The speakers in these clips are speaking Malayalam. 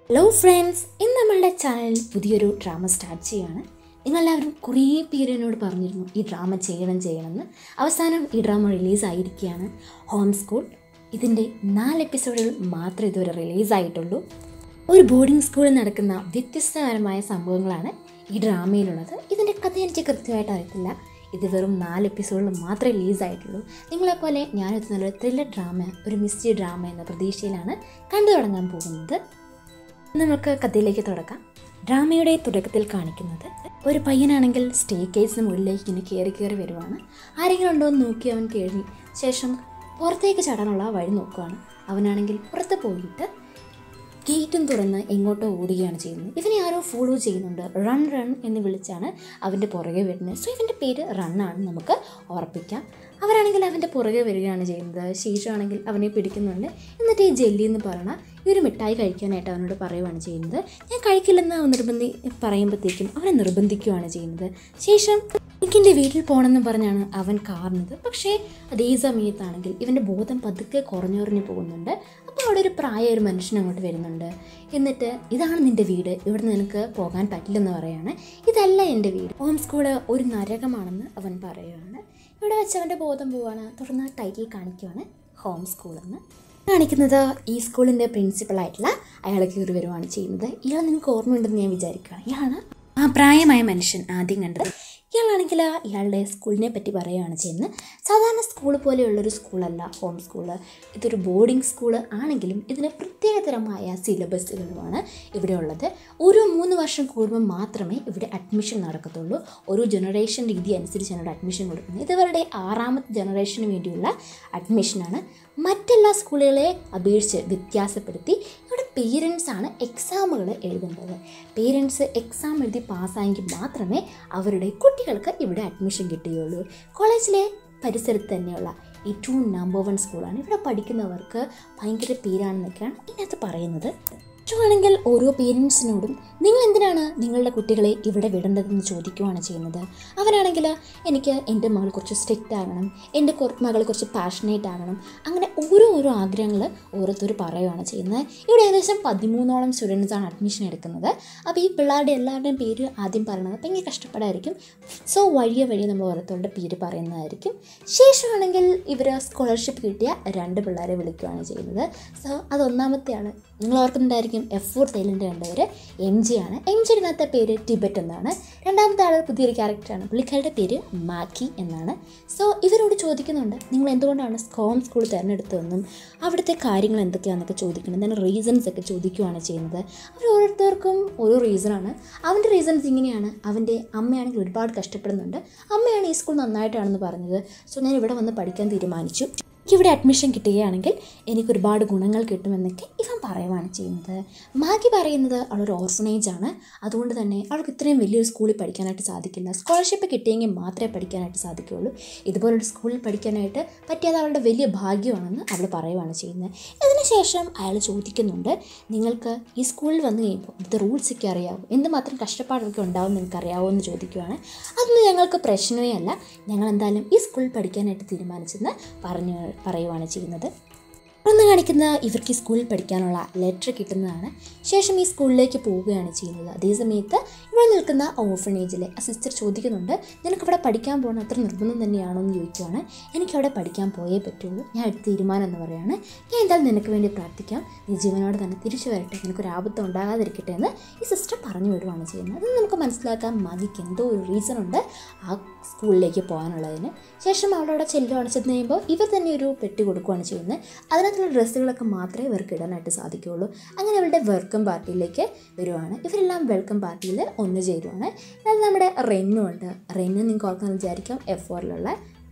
ഹലോ ഫ്രണ്ട്സ് ഇന്ന് നമ്മളുടെ ചാനലിൽ പുതിയൊരു ഡ്രാമ സ്റ്റാർട്ട് ചെയ്യുകയാണ് നിങ്ങളെല്ലാവരും കുറേ പേര് എന്നോട് പറഞ്ഞിരുന്നു ഈ ഡ്രാമ ചെയ്യണം ചെയ്യണമെന്ന് അവസാനം ഈ ഡ്രാമ റിലീസായിരിക്കുകയാണ് ഹോം സ്കൂൾ ഇതിൻ്റെ നാല് എപ്പിസോഡുകൾ മാത്രമേ ഇതുവരെ റിലീസായിട്ടുള്ളൂ ഒരു ബോർഡിംഗ് സ്കൂളിൽ നടക്കുന്ന വ്യത്യസ്തപരമായ സംഭവങ്ങളാണ് ഈ ഡ്രാമയിലുള്ളത് ഇതിൻ്റെ കഥ എനിക്ക് കൃത്യമായിട്ട് അറിയത്തില്ല ഇത് വെറും നാല് എപ്പിസോഡിൽ മാത്രമേ റിലീസായിട്ടുള്ളൂ നിങ്ങളെപ്പോലെ ഞാനൊരു നല്ലൊരു ത്രില്ലർ ഡ്രാമ ഒരു മിസ്റ്ററി ഡ്രാമ എന്ന പ്രതീക്ഷയിലാണ് കണ്ടു തുടങ്ങാൻ പോകുന്നത് നമുക്ക് കഥയിലേക്ക് തുടക്കാം ഡ്രാമയുടെ തുടക്കത്തിൽ കാണിക്കുന്നത് ഒരു പയ്യനാണെങ്കിൽ സ്റ്റേ കേസിന് മുകളിലേക്ക് ഇങ്ങനെ കയറി കയറി വരുവാണ് ആരെങ്കിലും ഉണ്ടോ എന്ന് നോക്കി അവൻ കയറി ശേഷം പുറത്തേക്ക് ചാടാനുള്ള വഴി നോക്കുകയാണ് അവനാണെങ്കിൽ പുറത്ത് പോയിട്ട് ഗേറ്റും തുറന്ന് എങ്ങോട്ടോ ഓടുകയാണ് ചെയ്യുന്നത് ഇവനെ ആരോ ഫോളോ ചെയ്യുന്നുണ്ട് റൺ റൺ എന്ന് വിളിച്ചാണ് അവൻ്റെ പുറകെ വരുന്നത് സോ ഇവൻ്റെ പേര് റണ്ണാണ് നമുക്ക് ഉറപ്പിക്കാം അവരാണെങ്കിൽ അവൻ്റെ പുറകെ വരികയാണ് ചെയ്യുന്നത് ശേഷമാണെങ്കിൽ അവനെ പിടിക്കുന്നുണ്ട് എന്നിട്ട് ഈ ജെല്ലി എന്ന് പറയണ ഈ ഒരു മിഠായി കഴിക്കാനായിട്ട് അവനോട് പറയുകയാണ് ചെയ്യുന്നത് ഞാൻ കഴിക്കില്ലെന്ന് അവൻ നിർബന്ധി പറയുമ്പോഴത്തേക്കും അവനെ നിർബന്ധിക്കുകയാണ് ചെയ്യുന്നത് ശേഷം എനിക്കെൻ്റെ വീട്ടിൽ പോകണമെന്ന് പറഞ്ഞാണ് അവൻ കാറുന്നത് പക്ഷേ അതേ സമയത്താണെങ്കിൽ ഇവൻ്റെ ബോധം പതുക്കെ കുറഞ്ഞുറഞ്ഞു പോകുന്നുണ്ട് അപ്പോൾ അവിടെ ഒരു പ്രായ ഒരു മനുഷ്യൻ അങ്ങോട്ട് വരുന്നുണ്ട് എന്നിട്ട് ഇതാണ് നിൻ്റെ വീട് ഇവിടെ നിനക്ക് പോകാൻ പറ്റില്ലെന്ന് പറയാണ് ഇതല്ല എൻ്റെ വീട് ഹോം സ്കൂള് ഒരു നരകമാണെന്ന് അവൻ പറയുകയാണ് ഇവിടെ വെച്ച് അവൻ്റെ ബോധം പോവാണ് തുടർന്ന് ടൈറ്റിൽ കാണിക്കുവാണ് ഹോം സ്കൂളെന്ന് കാണിക്കുന്നത് ഈ സ്കൂളിൻ്റെ പ്രിൻസിപ്പളായിട്ടുള്ള അയാൾ കയറി വരുവാണ് ചെയ്യുന്നത് ഇയാൾ നിങ്ങൾക്ക് ഓർമ്മയുണ്ടെന്ന് ഞാൻ വിചാരിക്കുകയാണ് ഇയാളാണ് ആ പ്രായമായ മനുഷ്യൻ ആദ്യം കണ്ടത് ഇയാളാണെങ്കിൽ ഇയാളുടെ സ്കൂളിനെ പറ്റി പറയുകയാണ് ചെയ്യുന്നത് സാധാരണ സ്കൂൾ പോലെയുള്ളൊരു സ്കൂളല്ല ഹോം സ്കൂള് ഇതൊരു ബോർഡിംഗ് സ്കൂൾ ആണെങ്കിലും ഇതിന് പ്രത്യേകതരമായ സിലബസുകളുമാണ് ഇവിടെ ഉള്ളത് ഓരോ മൂന്ന് വർഷം കൂടുമ്പോൾ മാത്രമേ ഇവിടെ അഡ്മിഷൻ നടക്കത്തുള്ളൂ ഒരു ജനറേഷൻ രീതി അനുസരിച്ചാണ് ഇവിടെ അഡ്മിഷൻ കൊടുക്കുന്നത് ഇത് ഇവരുടെ ആറാമത്തെ ജനറേഷന് വേണ്ടിയുള്ള അഡ്മിഷനാണ് മറ്റെല്ലാ സ്കൂളുകളെ അപേക്ഷിച്ച് വ്യത്യാസപ്പെടുത്തി ഇവിടെ പേരൻസ് ആണ് എക്സാമുകൾ എഴുതേണ്ടത് പേരൻസ് എക്സാം എഴുതി പാസ്സായെങ്കിൽ മാത്രമേ അവരുടെ കുട്ടികൾക്ക് ഇവിടെ അഡ്മിഷൻ കിട്ടുകയുള്ളൂ കോളേജിലെ പരിസരത്ത് തന്നെയുള്ള ഏറ്റവും നമ്പർ വൺ സ്കൂളാണ് ഇവിടെ പഠിക്കുന്നവർക്ക് ഭയങ്കര പേരാണെന്നൊക്കെയാണ് ഇതിനകത്ത് പറയുന്നത് ആണെങ്കിൽ ഓരോ പേരൻസിനോടും നിങ്ങൾ എന്തിനാണ് നിങ്ങളുടെ കുട്ടികളെ ഇവിടെ വിടേണ്ടതെന്ന് ചോദിക്കുകയാണ് ചെയ്യുന്നത് അവനാണെങ്കിൽ എനിക്ക് എൻ്റെ മകൾ കുറച്ച് സ്ട്രിക്റ്റ് ആകണം എൻ്റെ കുറ- മകൾ കുറച്ച് പാഷനേറ്റ് ആകണം അങ്ങനെ ഓരോ ഓരോ ആഗ്രഹങ്ങൾ ഓരോരുത്തർ പറയുകയാണ് ചെയ്യുന്നത് ഇവിടെ ഏകദേശം പതിമൂന്നോളം സ്റ്റുഡൻസാണ് അഡ്മിഷൻ എടുക്കുന്നത് അപ്പോൾ ഈ പിള്ളേരുടെ എല്ലാവരുടെയും പേര് ആദ്യം പറയണത് ഭയങ്കര കഷ്ടപ്പാടായിരിക്കും സോ വഴിയെ വഴിയെ നമ്മൾ ഓരോരുത്തരുടെ പേര് പറയുന്നതായിരിക്കും ശേഷമാണെങ്കിൽ ഇവർ സ്കോളർഷിപ്പ് കിട്ടിയ രണ്ട് പിള്ളേരെ വിളിക്കുകയാണ് ചെയ്യുന്നത് സോ അത് ഒന്നാമത്തെ ആൾ നിങ്ങൾ ഓർക്കുന്നുണ്ടായിരിക്കും എഫ് ഫോർ സൈലൻ്റ് കണ്ടവർ എം ജി ആണ് എം ജിയുടെ പേര് ടിബറ്റ് എന്നാണ് രണ്ടാമത്തെ ആൾ പുതിയൊരു ക്യാരക്ടറാണ് പുള്ളിക്കാരുടെ പേര് മാക്കി എന്നാണ് സോ ഇവരോട് ചോദിക്കുന്നുണ്ട് നിങ്ങൾ എന്തുകൊണ്ടാണ് ഹോം സ്കൂൾ തിരഞ്ഞെടുത്തതെന്നും അവിടുത്തെ കാര്യങ്ങൾ എന്തൊക്കെയാണെന്നൊക്കെ ചോദിക്കണം അതിൻ്റെ റീസൺസ് ഒക്കെ ചോദിക്കുകയാണ് ചെയ്യുന്നത് അവർ ഓരോരുത്തർക്കും ഓരോ റീസണാണ് അവൻ്റെ റീസൺസ് ഇങ്ങനെയാണ് അവൻ്റെ അമ്മയാണെങ്കിൽ ഒരുപാട് കഷ്ടപ്പെടുന്നുണ്ട് അമ്മയാണ് ഈ സ്കൂൾ നന്നായിട്ടാണെന്ന് പറഞ്ഞത് സോ ഞാൻ ഇവിടെ വന്ന് പഠിക്കാൻ തീരുമാനിച്ചു എനിക്കിവിടെ അഡ്മിഷൻ കിട്ടുകയാണെങ്കിൽ എനിക്ക് ഒരുപാട് ഗുണങ്ങൾ കിട്ടുമെന്നൊക്കെ ഇവൻ പറയുവാണ് ചെയ്യുന്നത് മാഗി പറയുന്നത് അവളൊരു ഓർഫനേജ് ആണ് അതുകൊണ്ട് തന്നെ അവൾക്ക് ഇത്രയും വലിയൊരു സ്കൂളിൽ പഠിക്കാനായിട്ട് സാധിക്കില്ല സ്കോളർഷിപ്പ് കിട്ടിയെങ്കിൽ മാത്രമേ പഠിക്കാനായിട്ട് സാധിക്കുകയുള്ളൂ ഇതുപോലൊരു സ്കൂളിൽ പഠിക്കാനായിട്ട് പറ്റിയത് അവളുടെ വലിയ ഭാഗ്യമാണെന്ന് അവൾ പറയുവാണ് ചെയ്യുന്നത് അതിനുശേഷം അയാൾ ചോദിക്കുന്നുണ്ട് നിങ്ങൾക്ക് ഈ സ്കൂളിൽ വന്നു കഴിയുമ്പോൾ ഇവിടുത്തെ റൂൾസ് ഒക്കെ അറിയാവോ എന്തുമാത്രം കഷ്ടപ്പാടൊക്കെ ഉണ്ടാവും നിങ്ങൾക്ക് അറിയാവോ എന്ന് ചോദിക്കുവാണ് അതൊന്നും ഞങ്ങൾക്ക് പ്രശ്നമേ അല്ല ഞങ്ങൾ എന്തായാലും ഈ സ്കൂളിൽ പഠിക്കാനായിട്ട് തീരുമാനിച്ചെന്ന് പറഞ്ഞു പറയുവാണ് ചെയ്യുന്നത് ഒന്ന് കാണിക്കുന്ന ഇവർക്ക് ഈ സ്കൂളിൽ പഠിക്കാനുള്ള ലെറ്റർ കിട്ടുന്നതാണ് ശേഷം ഈ സ്കൂളിലേക്ക് പോവുകയാണ് ചെയ്യുന്നത് അതേ സമയത്ത് ഇവിടെ നിൽക്കുന്ന ഓഫനേജിലെ ആ സിസ്റ്റർ ചോദിക്കുന്നുണ്ട് നിനക്കിവിടെ പഠിക്കാൻ പോകണം അത്ര നിർബന്ധം തന്നെയാണോ എന്ന് ചോദിക്കുവാണ് എനിക്കവിടെ പഠിക്കാൻ പോയേ പറ്റുള്ളൂ ഞാൻ എടുത്ത തീരുമാനം എന്ന് പറയുകയാണ് ഞാൻ എന്തായാലും നിനക്ക് വേണ്ടി പ്രാർത്ഥിക്കാം നീ ജീവനോട് തന്നെ തിരിച്ചു വരട്ടെ നിനക്കൊരു ആപത്ത് ഉണ്ടാകാതിരിക്കട്ടെ എന്ന് ഈ സിസ്റ്റർ പറഞ്ഞു വിടുവാണ് ചെയ്യുന്നത് അത് നമുക്ക് മനസ്സിലാക്കാം മതിക്ക് എന്തോ ഒരു റീസൺ ഉണ്ട് ആ സ്കൂളിലേക്ക് പോകാനുള്ളതിന് ശേഷം അവളവിടെ ചെല്ലുവാണ് ചെന്ന് കഴിയുമ്പോൾ ഇവർ തന്നെ ഒരു പെട്ടി കൊടുക്കുകയാണ് ചെയ്യുന്നത് അതിനകത്തുള്ള ഡ്രസ്സുകളൊക്കെ മാത്രമേ ഇവർക്ക് ഇടാനായിട്ട് സാധിക്കുകയുള്ളൂ അങ്ങനെ അവരുടെ വെൽക്കം പാർട്ടിയിലേക്ക് വരുവാണ് ഇവരെല്ലാം വെൽക്കം പാർട്ടിയിൽ ഒന്ന് ചേരുവാണ് എന്നാൽ നമ്മുടെ റെന്നും ഉണ്ട് റെന്ന് നിങ്ങൾക്ക് ഓർക്കാൻ വിചാരിക്കാം എഫ് ഫോറിലുള്ള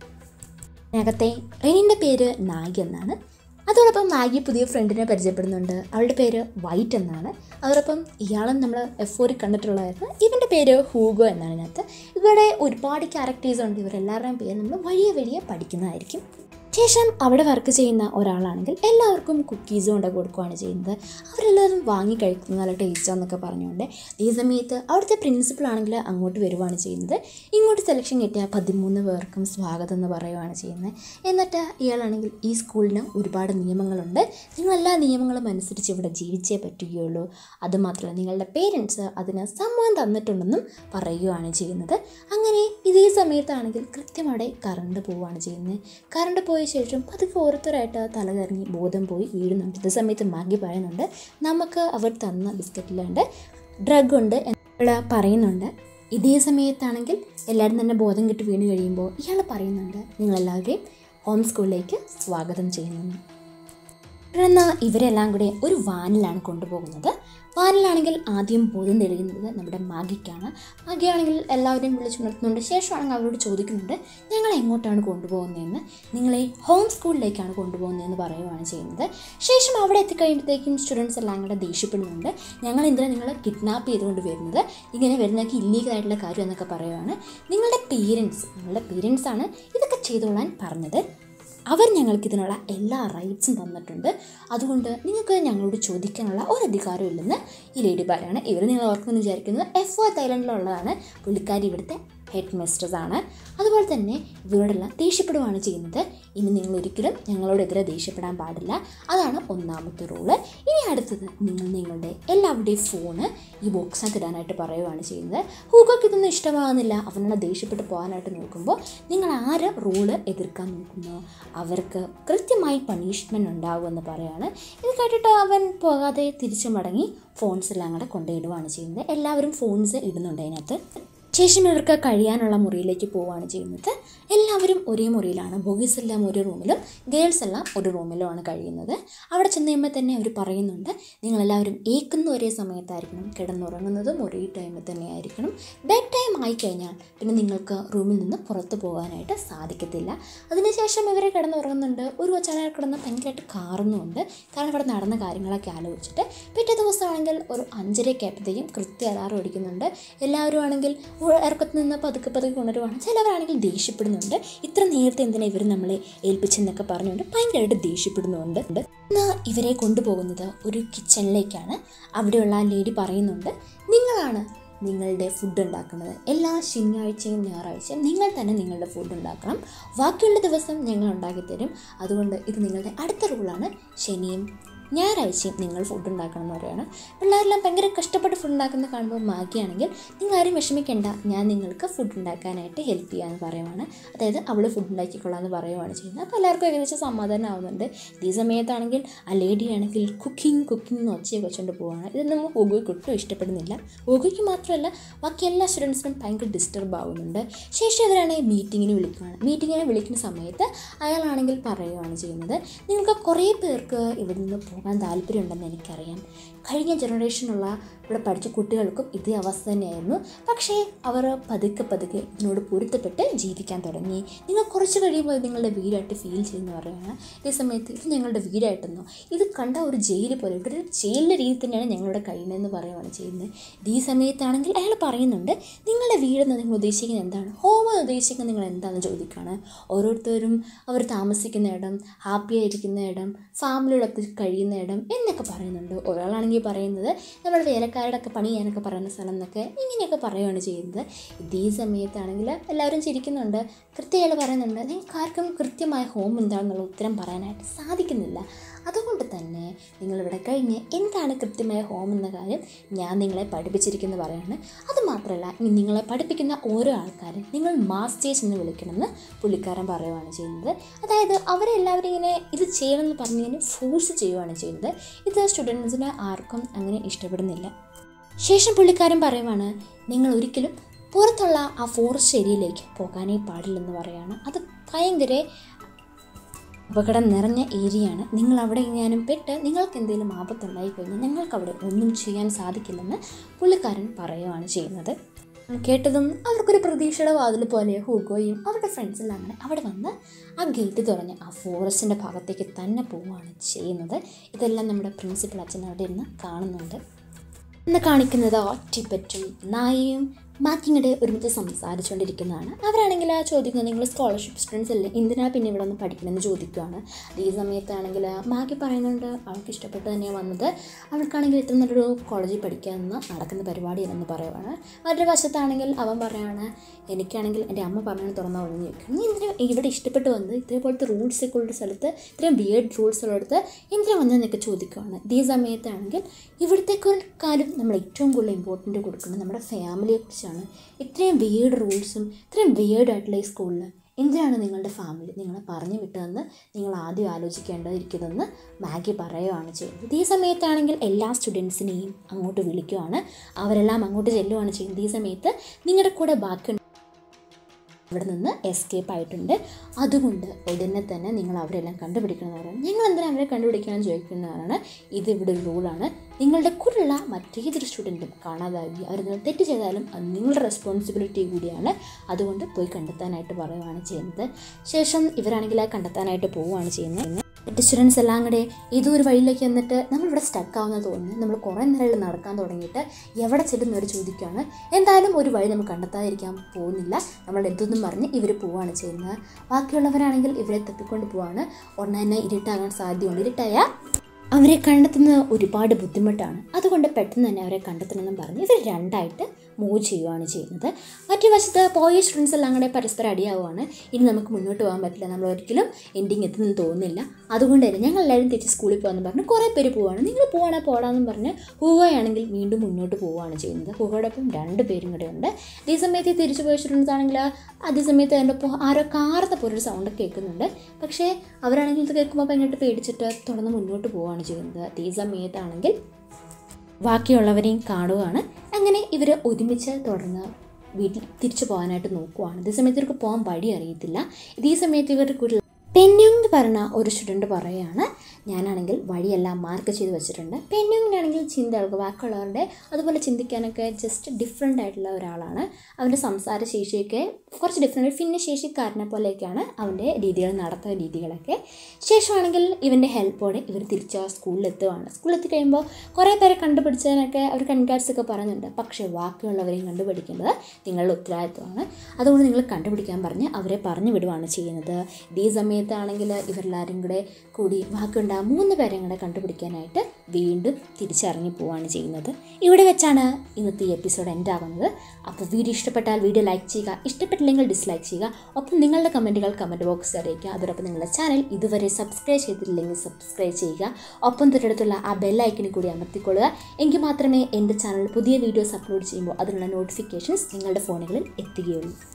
അതിനകത്തെ റെനിൻ്റെ പേര് നാഗി എന്നാണ് അതോടൊപ്പം നാഗി പുതിയ ഫ്രണ്ടിനെ പരിചയപ്പെടുന്നുണ്ട് അവളുടെ പേര് വൈറ്റ് എന്നാണ് അതോടൊപ്പം ഇയാളും നമ്മൾ എഫ് ഫോറിൽ കണ്ടിട്ടുള്ളതായിരുന്നു ഇവൻ്റെ പേര് ഹൂഗോ എന്നാണ് ഇതിനകത്ത് ഇവിടെ ഒരുപാട് ക്യാരക്ടേഴ്സ് ഉണ്ട് ഇവരെല്ലാവരുടെയും പേര് നമ്മൾ വഴിയെ വഴിയെ പഠിക്കുന്നതായിരിക്കും ശേഷം അവിടെ വർക്ക് ചെയ്യുന്ന ഒരാളാണെങ്കിൽ എല്ലാവർക്കും കുക്കീസ് കൊണ്ട് കൊടുക്കുകയാണ് ചെയ്യുന്നത് അവരെല്ലാവരും വാങ്ങി കഴിക്കുന്നത് നല്ല ടേസ്റ്റാന്നൊക്കെ പറഞ്ഞുകൊണ്ട് ഈ സമയത്ത് അവിടുത്തെ പ്രിൻസിപ്പൾ ആണെങ്കിൽ അങ്ങോട്ട് വരുവാണ് ചെയ്യുന്നത് ഇങ്ങോട്ട് സെലക്ഷൻ കിട്ടിയ പതിമൂന്ന് പേർക്കും സ്വാഗതം എന്ന് പറയുകയാണ് ചെയ്യുന്നത് എന്നിട്ട് ഇയാളാണെങ്കിൽ ഈ സ്കൂളിന് ഒരുപാട് നിയമങ്ങളുണ്ട് നിങ്ങളെല്ലാ നിയമങ്ങളും അനുസരിച്ച് ഇവിടെ ജീവിച്ചേ പറ്റുകയുള്ളൂ അതുമാത്രമല്ല നിങ്ങളുടെ പേരൻസ് അതിന് സമ്മതം തന്നിട്ടുണ്ടെന്നും പറയുകയാണ് ചെയ്യുന്നത് അങ്ങനെ ഇതേ സമയത്താണെങ്കിൽ കൃത്യം അവിടെ കറണ്ട് പോവുകയാണ് ചെയ്യുന്നത് കറണ്ട് പോയ ശേഷം പതുക്കെ ഓരോരുത്തരായിട്ട് തലകറങ്ങി ബോധം പോയി വീഴുന്നുണ്ട് ഇതേ സമയത്ത് മാഗി പറയുന്നുണ്ട് നമുക്ക് അവർ തന്ന ബിസ്ക്കറ്റിലുണ്ട് ഡ്രഗ് ഉണ്ട് എന്ന് പറയുന്നുണ്ട് ഇതേ സമയത്താണെങ്കിൽ എല്ലാവരും തന്നെ ബോധം കിട്ടി വീണ് കഴിയുമ്പോൾ ഇയാൾ പറയുന്നുണ്ട് നിങ്ങളെല്ലാവരെയും ഹോം സ്കൂളിലേക്ക് സ്വാഗതം ചെയ്യുന്നു തുടർന്ന് ഇവരെല്ലാം കൂടെ ഒരു വാനിലാണ് കൊണ്ടുപോകുന്നത് വാനിലാണെങ്കിൽ ആദ്യം ബോധം തെളിയുന്നത് നമ്മുടെ മാഗിക്കാണ് മാഗിയാണെങ്കിൽ എല്ലാവരെയും വിളിച്ചുണർത്തുന്നുണ്ട് ശേഷമാണെങ്കിൽ അവരോട് ചോദിക്കുന്നുണ്ട് ഞങ്ങൾ എങ്ങോട്ടാണ് കൊണ്ടുപോകുന്നതെന്ന് നിങ്ങളെ ഹോം സ്കൂളിലേക്കാണ് കൊണ്ടുപോകുന്നതെന്ന് പറയുകയാണ് ചെയ്യുന്നത് ശേഷം അവിടെ എത്തിക്കഴിയുമ്പോഴത്തേക്കും സ്റ്റുഡൻസ് എല്ലാം കൂടെ ദേഷ്യപ്പെടുന്നുണ്ട് ഞങ്ങൾ എന്തിനാണ് നിങ്ങളെ കിഡ്നാപ്പ് ചെയ്തുകൊണ്ട് വരുന്നത് ഇങ്ങനെ വരുന്നതൊക്കെ ഇല്ലീഗലായിട്ടുള്ള കാര്യം എന്നൊക്കെ പറയുകയാണ് നിങ്ങളുടെ പേരൻസ് നിങ്ങളുടെ പേരൻസാണ് ഇതൊക്കെ ചെയ്തോളാൻ പറഞ്ഞത് അവർ ഞങ്ങൾക്ക് ഇതിനുള്ള എല്ലാ റൈറ്റ്സും തന്നിട്ടുണ്ട് അതുകൊണ്ട് നിങ്ങൾക്ക് ഞങ്ങളോട് ചോദിക്കാനുള്ള ഒരു അധികാരവും ഇല്ലെന്ന് ഈ ലേഡി പറയാണ് ഇവർ നിങ്ങൾ ഓർക്കുമെന്ന് വിചാരിക്കുന്നത് എഫ് ഒ തൈലൻഡിലുള്ളതാണ് പുള്ളിക്കാരി ഇവിടുത്തെ ഹെഡ് മിസ്റ്റേഴ്സ് ആണ് അതുപോലെ തന്നെ ഇവരോടെല്ലാം ദേഷ്യപ്പെടുകയാണ് ചെയ്യുന്നത് ഇനി നിങ്ങൾ ഒരിക്കലും ഞങ്ങളോടെതിരെ ദേഷ്യപ്പെടാൻ പാടില്ല അതാണ് ഒന്നാമത്തെ റൂള് ഇനി അടുത്തത് നിങ്ങൾ നിങ്ങളുടെ എല്ലാവരുടെയും ഫോണ് ഈ ബോക്സിനകത്ത് ഇടാനായിട്ട് പറയുകയാണ് ചെയ്യുന്നത് ഹൂഗോക്ക് ഇതൊന്നും ഇഷ്ടമാകുന്നില്ല അവനോട് ദേഷ്യപ്പെട്ട് പോകാനായിട്ട് നോക്കുമ്പോൾ നിങ്ങൾ ആര് റൂള് എതിർക്കാൻ നോക്കുന്നോ അവർക്ക് കൃത്യമായി പണിഷ്മെൻറ്റ് ഉണ്ടാകുമെന്ന് പറയാണ് ഇത് കേട്ടിട്ട് അവൻ പോകാതെ തിരിച്ചു മടങ്ങി ഫോൺസ് എല്ലാം കൂടെ കൊണ്ടുപോയിടുകയാണ് ചെയ്യുന്നത് എല്ലാവരും ഫോൺസ് ഇടുന്നുണ്ട് അതിനകത്ത് ശേഷം ഇവർക്ക് കഴിയാനുള്ള മുറിയിലേക്ക് പോവുകയാണ് ചെയ്യുന്നത് എല്ലാവരും ഒരേ മുറിയിലാണ് ബോയ്സ് എല്ലാം ഒരു റൂമിലും ഗേൾസ് എല്ലാം ഒരു റൂമിലുമാണ് കഴിയുന്നത് അവിടെ ചെന്ന് കഴിയുമ്പോൾ തന്നെ അവർ പറയുന്നുണ്ട് നിങ്ങളെല്ലാവരും ഏക്കുന്ന ഒരേ സമയത്തായിരിക്കണം കിടന്നുറങ്ങുന്നതും ഒരേ ടൈമിൽ തന്നെ ആയിരിക്കണം ബെഡ് ടൈം ആയിക്കഴിഞ്ഞാൽ പിന്നെ നിങ്ങൾക്ക് റൂമിൽ നിന്ന് പുറത്ത് പോകാനായിട്ട് സാധിക്കത്തില്ല അതിനുശേഷം ഇവർ കിടന്നുറങ്ങുന്നുണ്ട് ഒരു കൊച്ചാളെ കിടന്ന് ഭയങ്കരമായിട്ട് കാറുന്നുമുണ്ട് കാരണം ഇവിടെ നടന്ന കാര്യങ്ങളൊക്കെ ആലോചിച്ചിട്ട് പിറ്റേ ദിവസമാണെങ്കിൽ ഒരു അഞ്ചരയൊക്കെ ആയപ്പോഴത്തേക്കും കൃത്യ അലാറം അടിക്കുന്നുണ്ട് എല്ലാവരും ആണെങ്കിൽ ഇറക്കത്ത് നിന്ന് പതുക്കെ പതുക്കെ ഉണരുവാണ് ചിലവരാണെങ്കിൽ ദേഷ്യപ്പെടുന്നുണ്ട് ഇത്ര നേരത്തെ എന്തിനാണ് ഇവർ നമ്മളെ ഏൽപ്പിച്ചെന്നൊക്കെ പറഞ്ഞുകൊണ്ട് ഭയങ്കരമായിട്ട് ദേഷ്യപ്പെടുന്നുണ്ട് എന്നാൽ ഇവരെ കൊണ്ടുപോകുന്നത് ഒരു കിച്ചണിലേക്കാണ് അവിടെയുള്ള ആ ലേഡി പറയുന്നുണ്ട് നിങ്ങളാണ് നിങ്ങളുടെ ഫുഡ് ഉണ്ടാക്കുന്നത് എല്ലാ ശനിയാഴ്ചയും ഞായറാഴ്ചയും നിങ്ങൾ തന്നെ നിങ്ങളുടെ ഫുഡ് ഉണ്ടാക്കണം ബാക്കിയുള്ള ദിവസം ഞങ്ങൾ ഉണ്ടാക്കിത്തരും അതുകൊണ്ട് ഇത് നിങ്ങളുടെ അടുത്ത റൂളാണ് ശനിയും ഞായറാഴ്ചയും നിങ്ങൾ ഫുഡ് ഉണ്ടാക്കണം എന്ന് പറയുകയാണ് പിള്ളേരെല്ലാം ഭയങ്കര കഷ്ടപ്പെട്ട് ഫുഡ് ഉണ്ടാക്കുന്ന കാണുമ്പോൾ മാഗിയാണെങ്കിൽ നിങ്ങൾ ആരും വിഷമിക്കേണ്ട ഞാൻ നിങ്ങൾക്ക് ഫുഡ് ഉണ്ടാക്കാനായിട്ട് ഹെൽപ്പ് ചെയ്യാമെന്ന് പറയുവാണ് അതായത് അവൾ ഫുഡ് ഉണ്ടാക്കിക്കൊള്ളാം എന്ന് പറയുവാണ് ചെയ്യുന്നത് അപ്പോൾ എല്ലാവർക്കും ഏകദേശം സമാധാനം ആവുന്നുണ്ട് ഈ സമയത്താണെങ്കിൽ ആ ലേഡി ആണെങ്കിൽ കുക്കിംഗ് കുക്കിംഗ് എന്ന് ഒച്ചയൊക്കെ വെച്ചുകൊണ്ട് പോവുകയാണ് ഇതൊന്നും ഓഗോയ്ക്ക് ഒട്ടും ഇഷ്ടപ്പെടുന്നില്ല ഓഗോയ്ക്ക് മാത്രമല്ല ബാക്കി എല്ലാ സ്റ്റുഡൻസിനും ഭയങ്കര ഡിസ്റ്റർബ് ആവുന്നുണ്ട് ശേഷം ഇവരാണെങ്കിൽ മീറ്റിങ്ങിന് വിളിക്കുകയാണ് മീറ്റിങ്ങിന് വിളിക്കുന്ന സമയത്ത് അയാളാണെങ്കിൽ പറയുകയാണ് ചെയ്യുന്നത് നിങ്ങൾക്ക് കുറേ പേർക്ക് ഇവിടെ നിന്ന് പോകാൻ താല്പര്യമുണ്ടെന്ന് എനിക്കറിയാം കഴിഞ്ഞ ജനറേഷനുള്ള ഇവിടെ പഠിച്ച കുട്ടികൾക്കും ഇതേ അവസ്ഥ തന്നെയായിരുന്നു പക്ഷേ അവർ പതുക്കെ പതുക്കെ ഇതിനോട് പൊരുത്തപ്പെട്ട് ജീവിക്കാൻ തുടങ്ങി നിങ്ങൾ കുറച്ച് കഴിയുമ്പോൾ ഇത് നിങ്ങളുടെ വീടായിട്ട് ഫീൽ ചെയ്യുന്ന പറയുകയാണ് ഈ സമയത്ത് ഇത് ഞങ്ങളുടെ വീടായിട്ടെന്നോ ഇത് കണ്ട ഒരു ജയിൽ പോലെ ഇവിടെ ഒരു ജയിലിൻ്റെ രീതി തന്നെയാണ് ഞങ്ങളുടെ കഴിയുന്നതെന്ന് പറയുകയാണ് ചെയ്യുന്നത് ഇത് ഈ സമയത്താണെങ്കിൽ അയാൾ പറയുന്നുണ്ട് നിങ്ങളുടെ വീടെന്ന് നിങ്ങൾ ഉദ്ദേശിക്കുന്നത് എന്താണ് ഹോം എന്ന് ഉദ്ദേശിക്കുന്നത് നിങ്ങൾ എന്താണെന്ന് ചോദിക്കുകയാണ് ഓരോരുത്തരും അവർ താമസിക്കുന്ന ഇടം ഹാപ്പി ആയിരിക്കുന്ന ഇടം ഫാമിലിയോടൊപ്പം കഴിയുന്ന ഇടം എന്നൊക്കെ പറയുന്നുണ്ട് ഒരാളാണെങ്കിൽ പറയുന്നത് നമ്മുടെ വേലക്കാരുടെ ഒക്കെ പണി ചെയ്യാനൊക്കെ പറയുന്ന സ്ഥലം എന്നൊക്കെ ഇങ്ങനെയൊക്കെ പറയുകയാണ് ചെയ്യുന്നത് ഇതേ സമയത്താണെങ്കിൽ എല്ലാവരും ചിരിക്കുന്നുണ്ട് കൃത്യമായിട്ട് പറയുന്നുണ്ട് നിങ്ങൾക്ക് ആർക്കും കൃത്യമായ ഹോം എന്താണെന്നുള്ള ഉത്തരം പറയാനായിട്ട് സാധിക്കുന്നില്ല അതുകൊണ്ട് തന്നെ നിങ്ങളിവിടെ കഴിഞ്ഞ് എന്താണ് കൃത്യമായ ഹോം എന്ന കാര്യം ഞാൻ നിങ്ങളെ പഠിപ്പിച്ചിരിക്കുന്നു പറയാണ് അതുമാത്രമല്ല ഇനി നിങ്ങളെ പഠിപ്പിക്കുന്ന ഓരോ ആൾക്കാരും നിങ്ങൾ മാസ്റ്റേഴ്സ് എന്ന് വിളിക്കണമെന്ന് പുള്ളിക്കാരൻ പറയുകയാണ് ചെയ്യുന്നത് അതായത് അവരെല്ലാവരും ഇങ്ങനെ ഇത് ചെയ്യണമെന്ന് പറഞ്ഞതിന് ഫോഴ്സ് ചെയ്യുകയാണ് ചെയ്യുന്നത് ഇത് സ്റ്റുഡൻസിന് ആർക്കും അങ്ങനെ ഇഷ്ടപ്പെടുന്നില്ല ശേഷം പുള്ളിക്കാരൻ പറയുവാണ് നിങ്ങൾ ഒരിക്കലും പുറത്തുള്ള ആ ഫോറസ്റ്റ് ഏരിയയിലേക്ക് പോകാനേ പാടില്ലെന്ന് പറയാണ് അത് ഭയങ്കര അപകടം നിറഞ്ഞ ഏരിയയാണ് നിങ്ങൾ അവിടെ എങ്ങാനും പെട്ട് നിങ്ങൾക്ക് എന്തെങ്കിലും ആപത്തുണ്ടായി കഴിഞ്ഞാൽ നിങ്ങൾക്ക് അവിടെ ഒന്നും ചെയ്യാൻ സാധിക്കില്ലെന്ന് പുള്ളിക്കാരൻ പറയുകയാണ് ചെയ്യുന്നത് കേട്ടതും അവർക്കൊരു പ്രതീക്ഷയുടെ വാതിൽ പോലെ ഹൂഗോയും അവരുടെ ഫ്രണ്ട്സെല്ലാം അങ്ങനെ അവിടെ വന്ന് ആ ഗേറ്റ് തുറന്ന് ആ ഫോറസ്റ്റിൻ്റെ ഭാഗത്തേക്ക് തന്നെ പോവുകയാണ് ചെയ്യുന്നത് ഇതെല്ലാം നമ്മുടെ പ്രിൻസിപ്പൽ അച്ഛൻ അവിടെ ഇരുന്ന് കാണുന്നുണ്ട് ഇന്ന് കാണിക്കുന്നത് ഒറ്റപ്പറ്റും നായയും ബാക്കിങ്ങടെ ഒരുമിച്ച് സംസാരിച്ചുകൊണ്ടിരിക്കുന്നതാണ് അവരാണെങ്കിൽ ആ ചോദിക്കുന്നത് നിങ്ങൾ സ്കോളർഷിപ്പ് സ്റ്റുഡൻസ് അല്ലേ എന്തിനാ പിന്നെ ഇവിടെ ഒന്ന് പഠിക്കണമെന്ന് ചോദിക്കുകയാണ് ഈ സമയത്താണെങ്കിൽ ബാക്കി പറയുന്നുണ്ട് അവൾക്ക് ഇഷ്ടപ്പെട്ട് തന്നെയാണ് വന്നത് അവൾക്കാണെങ്കിൽ ഇത്ര നല്ലൊരു കോളേജിൽ പഠിക്കാമെന്ന് നടക്കുന്ന പരിപാടിയല്ലെന്ന് പറയുവാണ് മറ്റൊരു വശത്താണെങ്കിൽ അവൻ പറയുകയാണ് എനിക്കാണെങ്കിൽ എൻ്റെ അമ്മ പറഞ്ഞു തുറന്നാൽ ഒഴിഞ്ഞു ചോദിക്കും നീ എന്തിനാ ഇവിടെ ഇഷ്ടപ്പെട്ട് വന്നത് ഇതേപോലത്തെ റൂൾസ് ഒക്കെ ഉള്ള സ്ഥലത്ത് ഇത്രയും വിയേഡ് റൂൾസ് ഉള്ളിടത്ത് എന്തിനാ വന്നതെന്നൊക്കെ ചോദിക്കുകയാണ് ഇതേ സമയത്താണെങ്കിൽ ഇവിടുത്തെ കാര്യം നമ്മൾ ഏറ്റവും കൂടുതൽ ഇമ്പോർട്ടൻ്റ് കൊടുക്കുന്നത് നമ്മുടെ ഫാമിലിയെ കുറിച്ചാണ് ഇത്രയും വിയേഡ് റൂൾസും ഇത്രയും വിയേഡ് ആയിട്ടുള്ള ഈ സ്കൂളിൽ എന്തിനാണ് നിങ്ങളുടെ ഫാമിലി നിങ്ങളെ പറഞ്ഞു വിട്ടതെന്ന് നിങ്ങൾ ആദ്യം ആലോചിക്കേണ്ടതിരിക്കുന്നതെന്ന് മാഗി പറയുകയാണ് ചെയ്യുന്നത് ഈ സമയത്താണെങ്കിൽ എല്ലാ സ്റ്റുഡൻസിനെയും അങ്ങോട്ട് വിളിക്കുവാണ് അവരെല്ലാം അങ്ങോട്ട് ചെല്ലുവാണ് ചെയ്യുന്നത് ഈ സമയത്ത് നിങ്ങളുടെ കൂടെ ബാക്കി ഇവിടെ നിന്ന് എസ്കേപ്പ് ആയിട്ടുണ്ട് അതുകൊണ്ട് ഉടനെ തന്നെ നിങ്ങൾ അവരെല്ലാം കണ്ടുപിടിക്കുന്നവരാണ് ഞങ്ങൾ എന്തിനാണ് അവരെ കണ്ടുപിടിക്കാമെന്ന് ചോദിക്കുന്നവരാണ് ഇത് ഇവിടെ ഒരു റൂളാണ് നിങ്ങളുടെ കൂടെയുള്ള മറ്റേതൊരു സ്റ്റുഡൻറ്റും കാണാതായി അവർ തെറ്റ് ചെയ്താലും അത് നിങ്ങളുടെ റെസ്പോൺസിബിലിറ്റി കൂടിയാണ് അതുകൊണ്ട് പോയി കണ്ടെത്താനായിട്ട് പറയുകയാണ് ചെയ്യുന്നത് ശേഷം ഇവരാണെങ്കിൽ കണ്ടെത്താനായിട്ട് പോവുകയാണ് ചെയ്യുന്നത് മറ്റ് സ്റ്റുഡൻസ് എല്ലാം കൂടെ ഏതോ ഒരു വഴിയിലേക്ക് വന്നിട്ട് നമ്മളിവിടെ സ്റ്റക്ക് ആവുന്ന തോന്നുന്നു നമ്മൾ കുറേ നേരം നടക്കാൻ തുടങ്ങിയിട്ട് എവിടെ ചെല്ലുന്നവർ ചോദിക്കുകയാണ് എന്തായാലും ഒരു വഴി നമുക്ക് കണ്ടെത്താതിരിക്കാൻ പോകുന്നില്ല നമ്മൾ എന്തൊന്നും പറഞ്ഞ് ഇവർ പോവുകയാണ് ചെയ്യുന്നത് ബാക്കിയുള്ളവരാണെങ്കിൽ ഇവരെ തപ്പിക്കൊണ്ട് പോവാണ് ഉടനെ തന്നെ ഇരുട്ടാകാൻ സാധ്യതയുണ്ട് ഇരുട്ടായ അവരെ കണ്ടെത്തുന്നത് ഒരുപാട് ബുദ്ധിമുട്ടാണ് അതുകൊണ്ട് പെട്ടെന്ന് തന്നെ അവരെ കണ്ടെത്തണമെന്നും പറഞ്ഞ് ഇവർ രണ്ടായിട്ട് മൂവ് ചെയ്യുകയാണ് ചെയ്യുന്നത് മറ്റു വശത്ത് പോയ സ്റ്റുഡൻസ് എല്ലാം കൂടെ പരസ്പരം അടിയാവുകയാണ് ഇനി നമുക്ക് മുന്നോട്ട് പോകാൻ പറ്റില്ല നമ്മൾ ഒരിക്കലും എൻഡിങ് എത്തുമെന്ന് തോന്നുന്നില്ല അതുകൊണ്ട് തന്നെ ഞങ്ങൾ എല്ലാവരും തിരിച്ച് സ്കൂളിൽ പോകാമെന്ന് പറഞ്ഞ് കുറേ പേര് പോവാണ് നിങ്ങൾ പോവാണെ പോടാമെന്ന് പറഞ്ഞ് ഹൂവയാണെങ്കിൽ വീണ്ടും മുന്നോട്ട് പോവുകയാണ് ചെയ്യുന്നത് ഹൂവയോടൊപ്പം രണ്ട് പേരും കൂടെ ഉണ്ട് അതേ സമയത്ത് ഈ തിരിച്ചു പോയ സ്റ്റുഡൻസ് ആണെങ്കിൽ അതേ സമയത്ത് എൻ്റെ ഒപ്പം ആരോ കാർത്ത പോലൊരു സൗണ്ട് കേൾക്കുന്നുണ്ട് പക്ഷേ അവരാണെങ്കിൽ ഇത് കേൾക്കുമ്പോൾ ഭയങ്കരമായിട്ട് പേടിച്ചിട്ട് തുടർന്ന് മുന്നോട്ട് പോവുകയാണ് ചെയ്യുന്നത് അതേ സമയത്താണെങ്കിൽ ബാക്കിയുള്ളവരെയും കാണുകയാണ് അങ്ങനെ ഇവർ ഒരുമിച്ച് തുടർന്ന് വീട്ടിൽ തിരിച്ചു പോകാനായിട്ട് നോക്കുവാണ് ഇതേ സമയത്ത് ഇവർക്ക് പോകാൻ വഴി അറിയത്തില്ല ഇതേ സമയത്ത് ഇവർക്ക് ഒരു പെന്യുങ് എന്ന് പറഞ്ഞ ഒരു സ്റ്റുഡൻറ്റ് പറയുകയാണ് ഞാനാണെങ്കിൽ വഴിയെല്ലാം മാർക്ക് ചെയ്ത് വെച്ചിട്ടുണ്ട് പെന്യുങ്ങിനാണെങ്കിൽ ചിന്തകൾക്ക് ബാക്കിയുള്ളവരുടെ അതുപോലെ ചിന്തിക്കാനൊക്കെ ജസ്റ്റ് ഡിഫറെൻ്റ് ആയിട്ടുള്ള ഒരാളാണ് അവൻ്റെ സംസാര ശേഷിയൊക്കെ കുറച്ച് ഡിഫറെൻ്റ് ഭിന്നശേഷിക്കാരനെ പോലെയൊക്കെയാണ് അവൻ്റെ രീതികൾ നടത്തുന്ന രീതികളൊക്കെ ശേഷമാണെങ്കിൽ ഇവൻ്റെ ഹെൽപ്പോടെ ഇവർ തിരിച്ച് സ്കൂളിലെത്തുകയാണ് സ്കൂളിലെത്തി കഴിയുമ്പോൾ കുറേ പേരെ കണ്ടുപിടിച്ചതിനൊക്കെ അവർ കൺകാർഡ്സ് ഒക്കെ പറയുന്നുണ്ട് പക്ഷേ ബാക്കിയുള്ളവരെയും കണ്ടുപിടിക്കേണ്ടത് നിങ്ങളുടെ ഉത്തരവാദിത്വമാണ് അതുകൊണ്ട് നിങ്ങൾ കണ്ടുപിടിക്കാൻ പറഞ്ഞ് അവരെ പറഞ്ഞു വിടുകയാണ് ചെയ്യുന്നത് ഇതേ സമയത്താണെങ്കിൽ ഇവരെല്ലാവരും കൂടെ കൂടി ബാക്കിയുണ്ട ആ മൂന്ന് പേരെയും കൂടെ കണ്ടുപിടിക്കാനായിട്ട് വീണ്ടും തിരിച്ചറിഞ്ഞു പോവുകയാണ് ചെയ്യുന്നത് ഇവിടെ വെച്ചാണ് ഇന്നത്തെ ഈ എപ്പിസോഡ് എൻഡ് ആകുന്നത് അപ്പോൾ വീഡിയോ ഇഷ്ടപ്പെട്ടാൽ വീഡിയോ ലൈക്ക് ചെയ്യുക ഇഷ്ടപ്പെട്ടില്ലെങ്കിൽ ഡിസ്ലൈക്ക് ചെയ്യുക ഒപ്പം നിങ്ങളുടെ കമൻറ്റുകൾ കമൻറ്റ് ബോക്സിൽ അറിയിക്കുക അതോടൊപ്പം നിങ്ങളുടെ ചാനൽ ഇതുവരെ സബ്സ്ക്രൈബ് ചെയ്തിട്ടില്ലെങ്കിൽ സബ്സ്ക്രൈബ് ചെയ്യുക ഒപ്പം തൊട്ടടുത്തുള്ള ആ ബെല്ലൈക്കണിൽ കൂടി അമർത്തിക്കൊള്ളുക എങ്കിൽ മാത്രമേ എൻ്റെ ചാനൽ പുതിയ വീഡിയോസ് അപ്ലോഡ് ചെയ്യുമ്പോൾ അതിനുള്ള നോട്ടിഫിക്കേഷൻസ് നിങ്ങളുടെ ഫോണുകളിൽ എത്തുകയുള്ളൂ